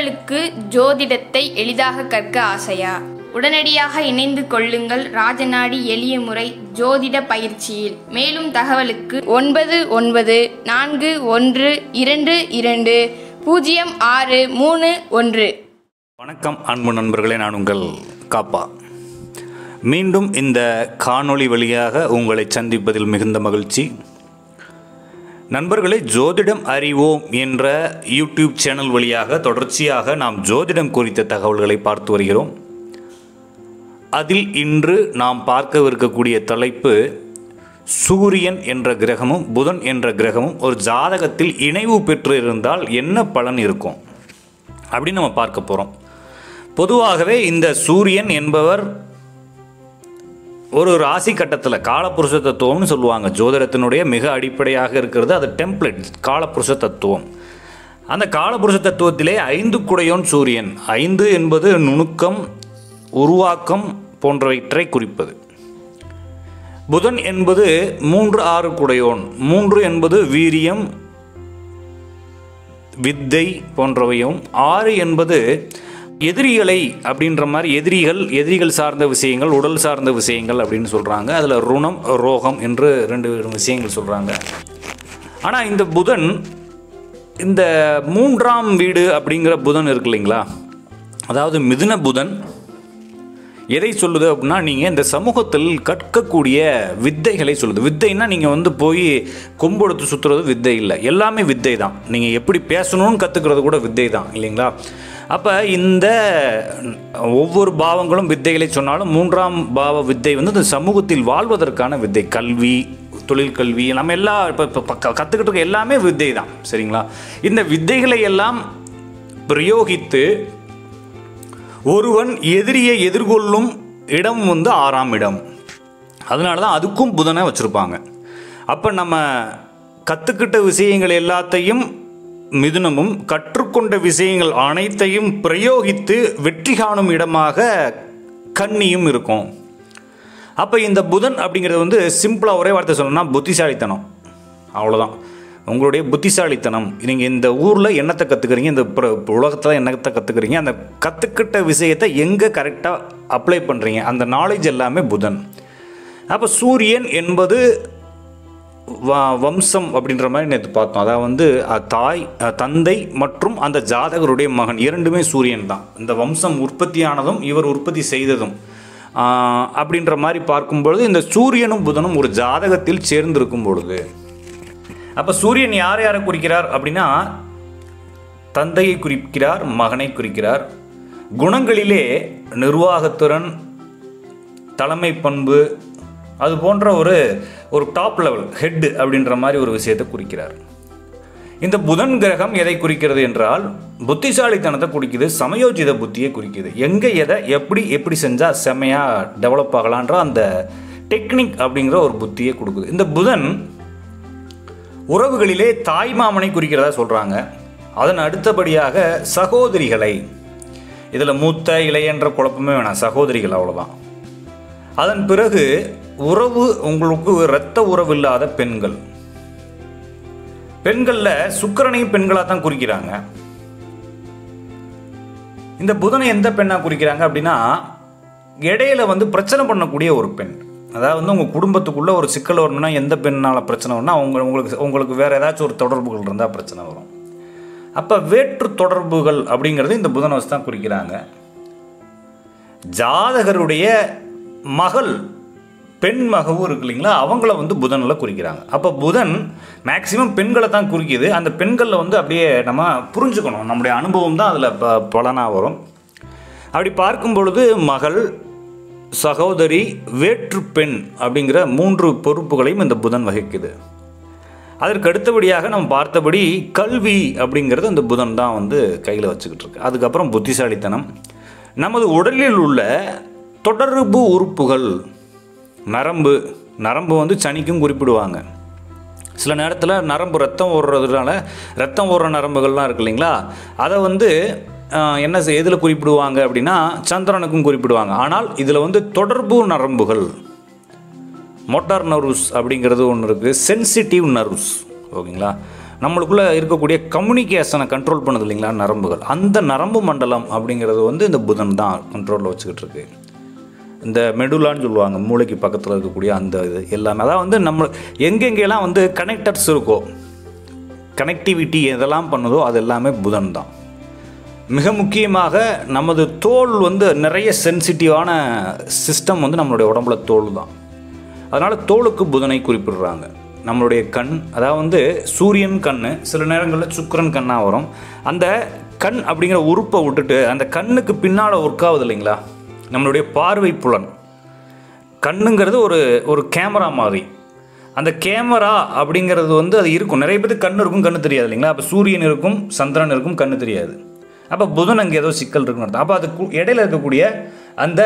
உங்களுக்கு ஜோதிடத்தை எளிதாக கற்க ஆசையா உடனடியாக இணைந்து கொள்ளுங்கள் ராஜநாடி எளிய முறை ஜோதிட பயிற்சியில் மேலும் தகவலுக்கு ஒன்பது ஒன்பது நான்கு ஒன்று இரண்டு இரண்டு பூஜ்ஜியம் ஆறு மூணு ஒன்று வணக்கம் அன்பு நண்பர்களே நான் உங்கள் காப்பா மீண்டும் இந்த காணொளி வழியாக உங்களை சந்திப்பதில் மிகுந்த மகிழ்ச்சி நண்பர்களே ஜோதிடம் அறிவோம் என்ற யூடியூப் சேனல் வழியாக தொடர்ச்சியாக நாம் ஜோதிடம் குறித்த தகவல்களை பார்த்து வருகிறோம் அதில் இன்று நாம் பார்க்கவிருக்கக்கூடிய தலைப்பு சூரியன் என்ற கிரகமும் புதன் என்ற கிரகமும் ஒரு ஜாதகத்தில் இணைவு பெற்று இருந்தால் என்ன பலன் இருக்கும் அப்படின்னு நம்ம பார்க்க போகிறோம் பொதுவாகவே இந்த சூரியன் என்பவர் ஒரு ராசி கட்டத்தில் காலப்புருஷ தத்துவம்னு சொல்லுவாங்க ஜோதிடத்தினுடைய மிக அடிப்படையாக இருக்கிறது அது டெம்ப்ளேட் காலப்புருஷ தத்துவம் அந்த காலப்புருஷ தத்துவத்திலே ஐந்து குடையோன் சூரியன் ஐந்து என்பது நுணுக்கம் உருவாக்கம் போன்றவற்றை குறிப்பது புதன் என்பது மூன்று ஆறு குடையோன் மூன்று என்பது வீரியம் வித்தை போன்றவையும் ஆறு என்பது எதிரிகளை அப்படின்ற மாதிரி எதிரிகள் எதிரிகள் சார்ந்த விஷயங்கள் உடல் சார்ந்த விஷயங்கள் அப்படின்னு சொல்கிறாங்க அதில் ருணம் ரோகம் என்று ரெண்டு விஷயங்கள் சொல்கிறாங்க ஆனால் இந்த புதன் இந்த மூன்றாம் வீடு அப்படிங்கிற புதன் இருக்கு இல்லைங்களா அதாவது மிதுன புதன் எதை சொல்லுது அப்படின்னா நீங்கள் இந்த சமூகத்தில் கற்கக்கூடிய வித்தைகளை சொல்லுது வித்தைன்னா நீங்கள் வந்து போய் கொம்பெடுத்து சுற்றுறது வித்தை இல்லை எல்லாமே வித்தை தான் நீங்கள் எப்படி பேசணும்னு கற்றுக்கிறது கூட வித்தை தான் இல்லைங்களா அப்போ இந்த ஒவ்வொரு பாவங்களும் வித்தைகளை சொன்னாலும் மூன்றாம் பாவ வித்தை வந்து இந்த சமூகத்தில் வாழ்வதற்கான வித்தை கல்வி தொழில் கல்வி நம்ம எல்லா இப்போ இப்போ கற்றுக்கிட்டு இருக்க எல்லாமே வித்தை தான் சரிங்களா இந்த வித்தைகளை எல்லாம் பிரயோகித்து ஒருவன் எதிரியை எதிர்கொள்ளும் இடம் வந்து ஆறாம் இடம் அதனால தான் அதுக்கும் புதனை வச்சுருப்பாங்க அப்போ நம்ம கற்றுக்கிட்ட விஷயங்கள் எல்லாத்தையும் மிதுனமும் கற்றுக்கொண்ட விஷயங்கள் அனைத்தையும் பிரயோகித்து வெற்றி காணும் இடமாக கன்னியும் இருக்கும் அப்போ இந்த புதன் அப்படிங்கிறது வந்து சிம்பிளாக ஒரே வார்த்தை சொல்லணும்னா புத்திசாலித்தனம் அவ்வளோதான் உங்களுடைய புத்திசாலித்தனம் நீங்கள் இந்த ஊரில் என்னத்தை கற்றுக்குறீங்க இந்த உலகத்தில் என்னத்தை கற்றுக்குறீங்க அந்த கற்றுக்கிட்ட விஷயத்தை எங்கே கரெக்டாக அப்ளை பண்ணுறீங்க அந்த நாலேஜ் எல்லாமே புதன் அப்போ சூரியன் என்பது வ- வம்சம் அப்படின்ற மாதிரி நேற்று பார்த்தோம் அதாவது வந்து அஹ், தாய் அஹ், தந்தை மற்றும் அந்த ஜாதகருடைய மகன் இரண்டுமே சூரியன் தான் இந்த வம்சம் உற்பத்தியானதும் இவர் உற்பத்தி செய்ததும் ஆஹ், அப்படின்ற மாதிரி பார்க்கும்பொழுது இந்த சூரியனும் புதனும் ஒரு ஜாதகத்தில் சேர்ந்திருக்கும் பொழுது அப்போ சூரியன் யார் யாரை குறிக்கிறார் அப்படின்னா தந்தையை குறிக்கிறார் மகனை குறிக்கிறார் குணங்களிலே நிர்வாகத்திறன் தலைமை பண்பு அது போன்ற ஒரு ஒரு டாப் லெவல் ஹெட் அப்படின்ற மாதிரி ஒரு விஷயத்தை குறிக்கிறார் இந்த புதன் கிரகம் எதை குறிக்கிறது என்றால் புத்திசாலித்தனத்தை குறிக்குது சமயோஜித புத்தியை குறிக்குது எங்கே எதை எப்படி எப்படி செஞ்சால் செமையாக டெவலப் ஆகலான்ற அந்த டெக்னிக் அப்படிங்கிற ஒரு புத்தியை கொடுக்குது இந்த புதன் உறவுகளிலே தாய்மாமனை குறிக்கிறதா சொல்கிறாங்க அதன் அடுத்தபடியாக சகோதரிகளை இதில் மூத்த இளையன்ற குழப்பமே வேணாம் சகோதரிகள் அவ்வளோதான் அதன் பிறகு உறவு உங்களுக்கு இரத்த உறவு இல்லாத பெண்கள் பெண்களில் சுக்கிரனையும் பெண்களாக தான் குறிக்கிறாங்க இந்த புதனை எந்த பெண்ணாக குறிக்கிறாங்க அப்படின்னா இடையில வந்து பிரச்சனை பண்ணக்கூடிய ஒரு பெண் அதாவது வந்து உங்கள் குடும்பத்துக்குள்ளே ஒரு சிக்கல் வரணும்னா எந்த பெண்ணால் பிரச்சனை வரும்னா அவங்க உங்களுக்கு உங்களுக்கு வேறு ஏதாச்சும் ஒரு தொடர்புகள் இருந்தால் பிரச்சனை வரும் அப்போ வேற்று தொடர்புகள் அப்படிங்கிறது இந்த புதனை வச்சு தான் குறிக்கிறாங்க ஜாதகருடைய மகள் பெண் மகவும் இருக்கு இல்லைங்களா அவங்கள வந்து புதனில் குறிக்கிறாங்க அப்போ புதன் மேக்சிமம் பெண்களை தான் குறிக்குது அந்த பெண்களில் வந்து அப்படியே நம்ம புரிஞ்சுக்கணும் நம்முடைய அனுபவம் தான் அதில் ப பலனாக வரும் அப்படி பார்க்கும் பொழுது மகள் சகோதரி வேற்று பெண் அப்படிங்கிற மூன்று பொறுப்புகளையும் இந்த புதன் வகிக்குது அதற்கு அடுத்தபடியாக நம்ம பார்த்தபடி கல்வி அப்படிங்கிறது இந்த புதன் தான் வந்து கையில் வச்சுக்கிட்டு இருக்கு அதுக்கப்புறம் புத்திசாலித்தனம் நமது உடலில் உள்ள தொடர்பு உறுப்புகள் நரம்பு நரம்பு வந்து சனிக்கும் குறிப்பிடுவாங்க சில நேரத்தில் நரம்பு ரத்தம் ஓடுறதுனால ரத்தம் ஓடுற நரம்புகள்லாம் இருக்கு இல்லைங்களா அதை வந்து ஆஹ், என்ன செய்- எதில் குறிப்பிடுவாங்க அப்படின்னா சந்திரனுக்கும் குறிப்பிடுவாங்க ஆனால் இதில் வந்து தொடர்பு நரம்புகள் மோட்டார் நர்வ்ஸ் அப்படிங்கிறது ஒன்று இருக்குது சென்சிட்டிவ் நர்வ்ஸ் ஓகேங்களா நம்மளுக்குள்ளே இருக்கக்கூடிய கம்யூனிகேஷனை கண்ட்ரோல் பண்ணுது இல்லைங்களா நரம்புகள் அந்த நரம்பு மண்டலம் அப்படிங்கிறது வந்து இந்த புதன் தான் கண்ட்ரோலில் வச்சுக்கிட்டு இருக்கு இந்த மெடுலான்னு சொல்லுவாங்க மூளைக்கு பக்கத்தில் இருக்கக்கூடிய அந்த இது எல்லாமே அதான் வந்து நம்ம எங்கெங்கெல்லாம் வந்து கனெக்டர்ஸ் இருக்கோ கனெக்டிவிட்டி எதெல்லாம் பண்ணுதோ அது எல்லாமே புதன் தான் மிக முக்கியமாக நமது தோல் வந்து நிறைய சென்சிட்டிவான சிஸ்டம் வந்து நம்மளுடைய உடம்புல தோல் தான் அதனால் தோலுக்கு புதனை குறிப்பிடுறாங்க நம்மளுடைய கண் அதாவது வந்து சூரியன் கண் சில நேரங்களில் சுக்கிரன் கண்ணாக வரும் அந்த கண் அப்படிங்கிற உறுப்பை விட்டுட்டு அந்த கண்ணுக்கு பின்னால் ஒர்க் ஆகுது இல்லைங்களா நம்மளுடைய பார்வை புலன் கண்ணுங்கிறது ஒரு ஒரு கேமரா மாதிரி அந்த கேமரா அப்படிங்கிறது வந்து அது இருக்கும் நிறைய பேருக்கு கண் இருக்கும் கண்ணு தெரியாது இல்லைங்களா அப்போ சூரியன் இருக்கும் சந்திரன் இருக்கும் கண்ணு தெரியாது அப்போ புதன் அங்கே ஏதோ சிக்கல் இருக்குன்னு அர்த்தம் அப்போ அது கு- இடையில இருக்கக்கூடிய அந்த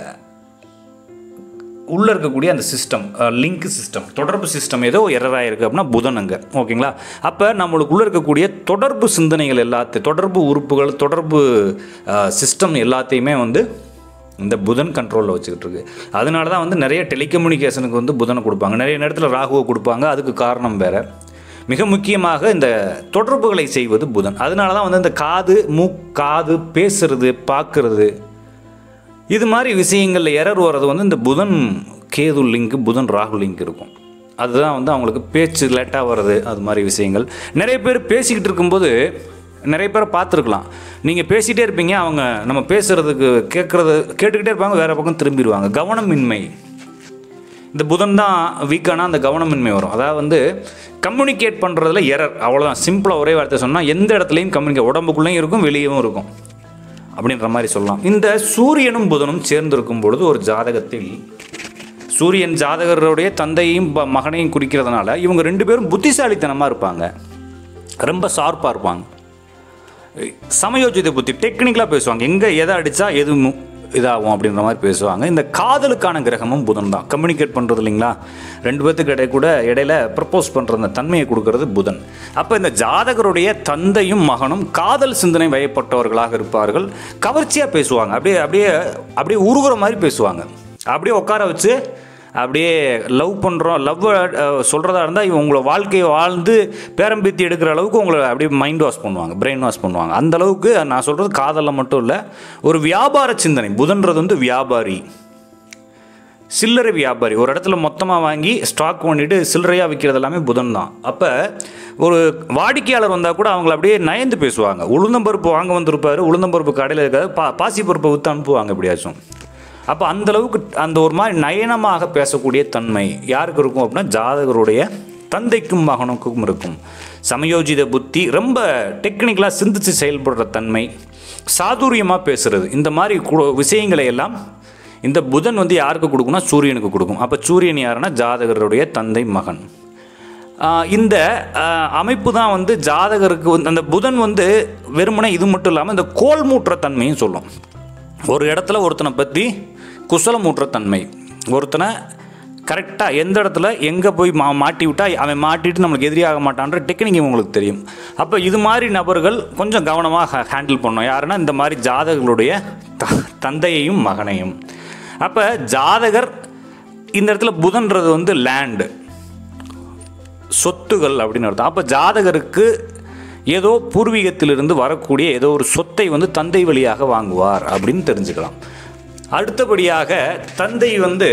உள்ளே இருக்கக்கூடிய அந்த சிஸ்டம் லிங்க் சிஸ்டம் தொடர்பு சிஸ்டம் ஏதோ எரராக இருக்குது அப்படின்னா புதன் அங்கே ஓகேங்களா அப்போ நம்மளுக்குள்ளே இருக்கக்கூடிய தொடர்பு சிந்தனைகள் எல்லாத்தையும் தொடர்பு உறுப்புகள் தொடர்பு சிஸ்டம் எல்லாத்தையுமே வந்து இந்த புதன் கண்ட்ரோலில் வச்சுக்கிட்டு இருக்கு அதனால தான் வந்து நிறைய டெலிகம்யூனிகேஷனுக்கு வந்து புதனை கொடுப்பாங்க நிறைய நேரத்தில் ராகுவை கொடுப்பாங்க அதுக்கு காரணம் வேறு மிக முக்கியமாக இந்த தொடர்புகளை செய்வது புதன் அதனால தான் வந்து இந்த காது மூக் காது பேசுறது பார்க்கறது இது மாதிரி விஷயங்களில் எரர் வர்றது வந்து இந்த புதன் கேது லிங்க் புதன் ராகு லிங்க் இருக்கும் அதுதான் வந்து அவங்களுக்கு பேச்சு லேட்டாக வர்றது அது மாதிரி விஷயங்கள் நிறைய பேர் பேசிக்கிட்டு இருக்கும்போது நிறைய பேரை பார்த்துருக்கலாம் நீங்கள் பேசிகிட்டே இருப்பீங்க அவங்க நம்ம பேசுகிறதுக்கு கேட்குறது கேட்டுக்கிட்டே இருப்பாங்க வேறு பக்கம் திரும்பிடுவாங்க கவனமின்மை இந்த புதன் தான் வீக்கானா அந்த கவனமின்மை வரும் அதாவது வந்து கம்யூனிகேட் பண்ணுறதுல எரர் அவ்வளோதான் சிம்பிளாக ஒரே வார்த்தை சொன்னால் எந்த இடத்துலையும் கம்யூனிகேட் உடம்புக்குள்ளேயும் இருக்கும் வெளியவும் இருக்கும் அப்படின்ற மாதிரி சொல்லலாம் இந்த சூரியனும் புதனும் சேர்ந்திருக்கும் பொழுது ஒரு ஜாதகத்தில் சூரியன் ஜாதகருடைய தந்தையும் ப- மகனையும் குறிக்கிறதுனால இவங்க ரெண்டு பேரும் புத்திசாலித்தனமாக இருப்பாங்க ரொம்ப ஷார்ப்பாக இருப்பாங்க சமயோஜித புத்தி டெக்னிக்கலாக பேசுவாங்க எங்கே எதை அடித்தா எது மு- இதாகும் அப்படின்ற மாதிரி பேசுவாங்க இந்த காதலுக்கான கிரகமும் புதன் தான் கம்யூனிகேட் பண்ணுறது இல்லைங்களா ரெண்டு பேர்த்துக்கு இடையே கூட இடையில ப்ரப்போஸ் பண்ணுற அந்த தன்மையை கொடுக்கறது புதன் அப்போ இந்த ஜாதகருடைய தந்தையும் மகனும் காதல் சிந்தனை வயப்பட்டவர்களாக இருப்பார்கள் கவர்ச்சியாக பேசுவாங்க அப்படியே அப்படியே அப்படியே உருகுற மாதிரி பேசுவாங்க அப்படியே உட்கார வச்சு அப்படியே லவ் பண்ணுறோம் லவ் சொல்கிறதா இருந்தால் இவங்க உங்களை வாழ்க்கையை வாழ்ந்து பேரம்பேத்தி எடுக்கிற அளவுக்கு உங்களை அப்படியே மைண்ட் வாஷ் பண்ணுவாங்க பிரெயின் வாஷ் பண்ணுவாங்க அந்த அளவுக்கு நான் சொல்கிறது காதலில் மட்டும் இல்லை ஒரு வியாபார சிந்தனை புதன்றது வந்து வியாபாரி சில்லறை வியாபாரி ஒரு இடத்துல மொத்தமாக வாங்கி ஸ்டாக் பண்ணிட்டு சில்லறையாக விற்கிறது எல்லாமே புதன் தான் அப்போ ஒரு வாடிக்கையாளர் வந்தால் கூட அவங்கள அப்படியே நயந்து பேசுவாங்க உளுந்தம்பருப்பு வாங்க வந்திருப்பாரு உளுந்தம்பருப்பு கடையில் இருக்காது பா பாசி பருப்பை விற்று அனுப்புவாங்க எப்படியாச்சும் அப்போ அந்த அளவுக்கு அந்த ஒரு மாதிரி நயனமாக பேசக்கூடிய தன்மை யாருக்கு இருக்கும் அப்படின்னா ஜாதகருடைய தந்தைக்கும் மகனுக்கும் இருக்கும் சமயோஜித புத்தி ரொம்ப டெக்னிக்கலாக சிந்திச்சு செயல்படுற தன்மை சாதுரியமாக பேசுறது இந்த மாதிரி கு- விஷயங்களை எல்லாம் இந்த புதன் வந்து யாருக்கு கொடுக்கும்னா சூரியனுக்கு கொடுக்கும் அப்போ சூரியன் யாருன்னா ஜாதகருடைய தந்தை மகன் ஆஹ் இந்த ஆஹ் அமைப்பு தான் வந்து ஜாதகருக்கு வந்து அந்த புதன் வந்து வெறுமனே இது மட்டும் இல்லாமல் இந்த கோல் மூட்டுற தன்மையும் சொல்லும் ஒரு இடத்துல ஒருத்தனை பற்றி குசலமூட்டுற தன்மை ஒருத்தனை கரெக்டாக எந்த இடத்துல எங்கே போய் மா மாட்டி விட்டா அவன் மாட்டிட்டு நம்மளுக்கு எதிரியாக மாட்டான்ற டெக்னிக் உங்களுக்கு தெரியும் அப்போ இது மாதிரி நபர்கள் கொஞ்சம் கவனமாக ஹேண்டில் பண்ணணும் யாருன்னா இந்த மாதிரி ஜாதகர்களுடைய த தந்தையையும் மகனையும் அப்போ ஜாதகர் இந்த இடத்துல புதன்றது வந்து லேண்டு சொத்துகள் அப்படின்னு அர்த்தம் அப்போ ஜாதகருக்கு ஏதோ பூர்வீகத்திலிருந்து வரக்கூடிய ஏதோ ஒரு சொத்தை வந்து தந்தை வழியாக வாங்குவார் அப்படின்னு தெரிஞ்சுக்கலாம் அடுத்தபடியாக தந்தை வந்து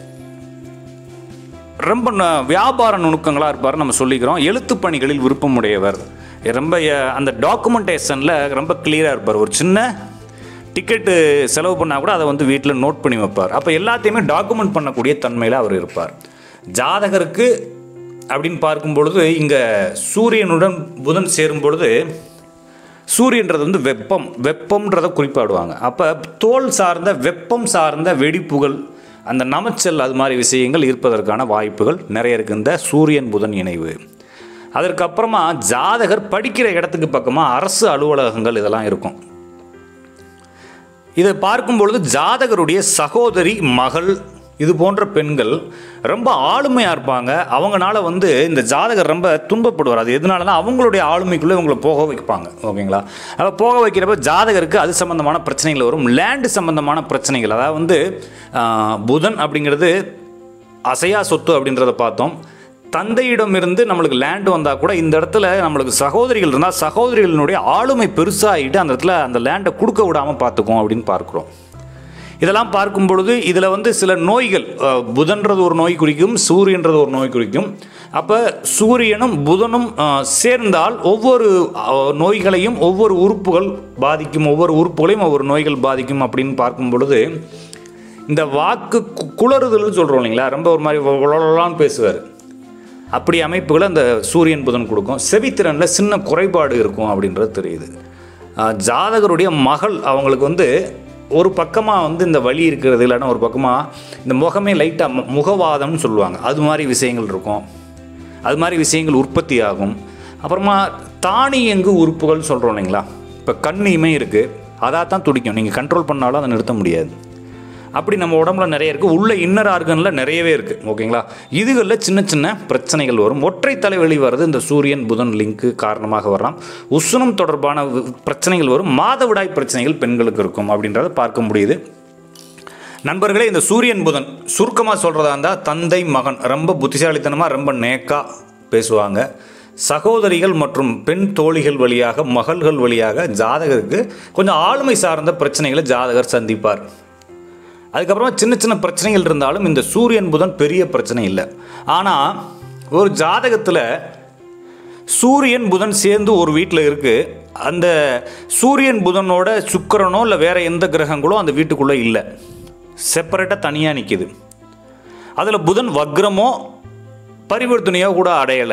ரொம்ப ந- வியாபார நுணுக்கங்களாக இருப்பார் நம்ம சொல்லிக்கிறோம் எழுத்துப் பணிகளில் விருப்பமுடையவர் ரொம்ப அஹ், அந்த டாக்குமெண்டேஷனில் ரொம்ப கிளியராக இருப்பார் ஒரு சின்ன டிக்கெட்டு செலவு பண்ணால் கூட அதை வந்து வீட்டில் நோட் பண்ணி வைப்பார் அப்போ எல்லாத்தையுமே டாக்குமெண்ட் பண்ணக்கூடிய தன்மையில் அவர் இருப்பார் ஜாதகருக்கு அப்படின்னு பார்க்கும் பொழுது இங்கே சூரியனுடன் புதன் சேரும் பொழுது சூரியன்றது வந்து வெப்பம் வெப்பம்ன்றதை குறிப்பாடுவாங்க அப்போ தோல் சார்ந்த வெப்பம் சார்ந்த வெடிப்புகள் அந்த நமைச்சல் அது மாதிரி விஷயங்கள் இருப்பதற்கான வாய்ப்புகள் நிறைய இருக்குது இந்த சூரியன் புதன் இணைவு அதற்கப்புறமா ஜாதகர் படிக்கிற இடத்துக்கு பக்கமாக அரசு அலுவலகங்கள் இதெல்லாம் இருக்கும் இதை பார்க்கும் பொழுது ஜாதகருடைய சகோதரி மகள் இது போன்ற பெண்கள் ரொம்ப ஆளுமையாக இருப்பாங்க அவங்கனால வந்து இந்த ஜாதகர் ரொம்ப துன்பப்படுவார் அது எதனாலனா அவங்களுடைய ஆளுமைக்குள்ளே இவங்களை போக வைப்பாங்க ஓகேங்களா அப்போ போக வைக்கிறப்ப ஜாதகருக்கு அது சம்மந்தமான பிரச்சனைகள் வரும் லேண்டு சம்மந்தமான பிரச்சனைகள் அதாவது வந்து ஆஹ், புதன் அப்படிங்கிறது அசையா சொத்து அப்படின்றத பார்த்தோம் தந்தையிடமிருந்து நம்மளுக்கு லேண்ட் வந்தால் கூட இந்த இடத்துல நம்மளுக்கு சகோதரிகள் இருந்தால் சகோதரிகளினுடைய ஆளுமை பெருசாகிட்டு அந்த இடத்துல அந்த லேண்டை கொடுக்க விடாமல் பார்த்துக்கும் அப்படின்னு பார்க்குறோம் இதெல்லாம் பார்க்கும் பொழுது இதில் வந்து சில நோய்கள் அஹ், புதன்றது ஒரு நோய் குறிக்கும் சூரியன்றது ஒரு நோய் குறிக்கும் அப்போ சூரியனும் புதனும் அஹ், சேர்ந்தால் ஒவ்வொரு அஹ், நோய்களையும் ஒவ்வொரு உறுப்புகள் பாதிக்கும் ஒவ்வொரு உறுப்புகளையும் ஒவ்வொரு நோய்கள் பாதிக்கும் அப்படின்னு பார்க்கும் பொழுது இந்த வாக்கு கு- குளறுதல்னு சொல்கிறோம் இல்லைங்களா ரொம்ப ஒரு மாதிரி உளலான்னு பேசுவார் அப்படி அமைப்புகளை அந்த சூரியன் புதன் கொடுக்கும் செவித்திறனில் சின்ன குறைபாடு இருக்கும் அப்படின்றது தெரியுது ஆஹ் ஜாதகருடைய மகள் அவங்களுக்கு வந்து ஒரு பக்கமாக வந்து இந்த வலி இருக்கிறது இல்லைன்னா ஒரு பக்கமாக இந்த முகமே லைட்டாக முகவாதம்னு சொல்லுவாங்க அது மாதிரி விஷயங்கள் இருக்கும் அது மாதிரி விஷயங்கள் உற்பத்தி ஆகும் அப்புறமா தானியங்கு உறுப்புகள் சொல்கிறோம் இல்லைங்களா இப்போ கண்ணியுமே இருக்குது அதாக தான் துடிக்கும் நீங்கள் கண்ட்ரோல் பண்ணாலும் அதை நிறுத்த முடியாது அப்படி நம்ம உடம்புல நிறைய இருக்குது உள்ள இன்னர் ஆர்கனில் நிறையவே இருக்குது ஓகேங்களா இதுகளில் சின்ன சின்ன பிரச்சனைகள் வரும் ஒற்றை தலைவலி வர்றது இந்த சூரியன் புதன் லிங்க்கு காரணமாக வரலாம் உஷ்ணம் தொடர்பான வி- பிரச்சனைகள் வரும் மாதவிடாய் பிரச்சனைகள் பெண்களுக்கு இருக்கும் அப்படின்றத பார்க்க முடியுது நண்பர்களே இந்த சூரியன் புதன் சுருக்கமாக சொல்கிறதா இருந்தால் தந்தை மகன் ரொம்ப புத்திசாலித்தனமாக ரொம்ப நேக்காக பேசுவாங்க சகோதரிகள் மற்றும் பெண் தோழிகள் வழியாக மகள்கள் வழியாக ஜாதகருக்கு கொஞ்சம் ஆளுமை சார்ந்த பிரச்சனைகளை ஜாதகர் சந்திப்பார் அதுக்கப்புறமா சின்ன சின்ன பிரச்சனைகள் இருந்தாலும் இந்த சூரியன் புதன் பெரிய பிரச்சனை இல்லை ஆனால் ஒரு ஜாதகத்தில் சூரியன் புதன் சேர்ந்து ஒரு வீட்டில் இருக்குது அந்த சூரியன் புதனோட சுக்கிரனோ இல்லை வேற எந்த கிரகங்களோ அந்த வீட்டுக்குள்ளே இல்லை செப்பரேட்டாக தனியாக நிற்கிது அதில் புதன் வக்ரமோ பரிவர்த்தனையோ கூட அடையலை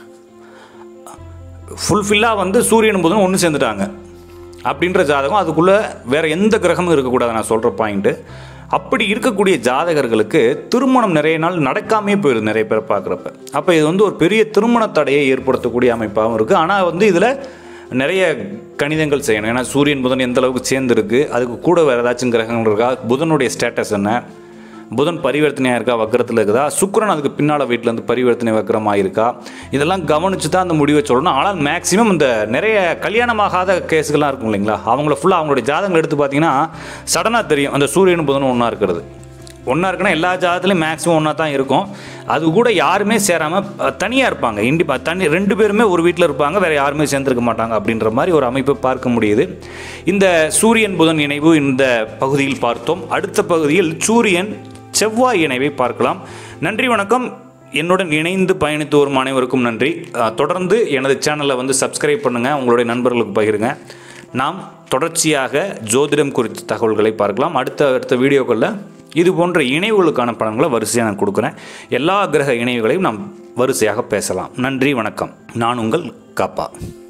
ஃபுல்ஃபில்லாக வந்து சூரியன் புதன் ஒன்று சேர்ந்துட்டாங்க அப்படின்ற ஜாதகம் அதுக்குள்ளே வேறு எந்த கிரகமும் இருக்கக்கூடாது நான் சொல்கிற பாயிண்ட்டு அப்படி இருக்கக்கூடிய ஜாதகர்களுக்கு திருமணம் நிறைய நாள் நடக்காமே போயிடுது நிறைய பேர் பார்க்குறப்ப அப்போ இது வந்து ஒரு பெரிய திருமண தடையை ஏற்படுத்தக்கூடிய அமைப்பாகவும் இருக்குது ஆனால் வந்து இதில் நிறைய கணிதங்கள் செய்யணும் ஏன்னா சூரியன் புதன் எந்த அளவுக்கு சேர்ந்துருக்கு அதுக்கு கூட வேறு ஏதாச்சும் கிரகங்கள் இருக்கா புதனுடைய ஸ்டேட்டஸ் என்ன புதன் பரிவர்த்தனையாக இருக்கா வக்கரத்தில் இருக்குதா சுக்கிரன் அதுக்கு பின்னால் வீட்டிலேருந்து பரிவர்த்தனை வக்கரமாக இருக்கா இதெல்லாம் கவனித்து தான் அந்த முடிவை சொல்லணும் ஆனால் மேக்ஸிமம் இந்த நிறைய கல்யாணமாகாத கேஸுகள்லாம் இருக்கும் இல்லைங்களா அவங்கள ஃபுல்லாக அவங்களுடைய ஜாதகங்கள் எடுத்து பார்த்தீங்கன்னா சடனாக தெரியும் அந்த சூரியன் புதனும் ஒன்றா இருக்கிறது ஒன்றா இருக்குன்னா எல்லா ஜாதத்துலையும் மேக்ஸிமம் ஒன்றா தான் இருக்கும் அது கூட யாருமே சேராமல் தனியாக இருப்பாங்க இண்டிபா தனி ரெண்டு பேருமே ஒரு வீட்டில் இருப்பாங்க வேறு யாருமே சேர்ந்துருக்க மாட்டாங்க அப்படின்ற மாதிரி ஒரு அமைப்பை பார்க்க முடியுது இந்த சூரியன் புதன் இணைவு இந்த பகுதியில் பார்த்தோம் அடுத்த பகுதியில் சூரியன் செவ்வாய் இணைவை பார்க்கலாம் நன்றி வணக்கம் என்னுடன் இணைந்து பயணித்து வரும் அனைவருக்கும் நன்றி அஹ், தொடர்ந்து எனது சேனலை வந்து சப்ஸ்கிரைப் பண்ணுங்கள் உங்களுடைய நண்பர்களுக்கு பகிருங்க நாம் தொடர்ச்சியாக ஜோதிடம் குறித்த தகவல்களை பார்க்கலாம் அடுத்த அடுத்த வீடியோக்களில் இது போன்ற இணைவுகளுக்கான பலன்களை வரிசையாக நான் கொடுக்குறேன் எல்லா கிரக இணைவுகளையும் நாம் வரிசையாக பேசலாம் நன்றி வணக்கம் நான் உங்கள் காப்பா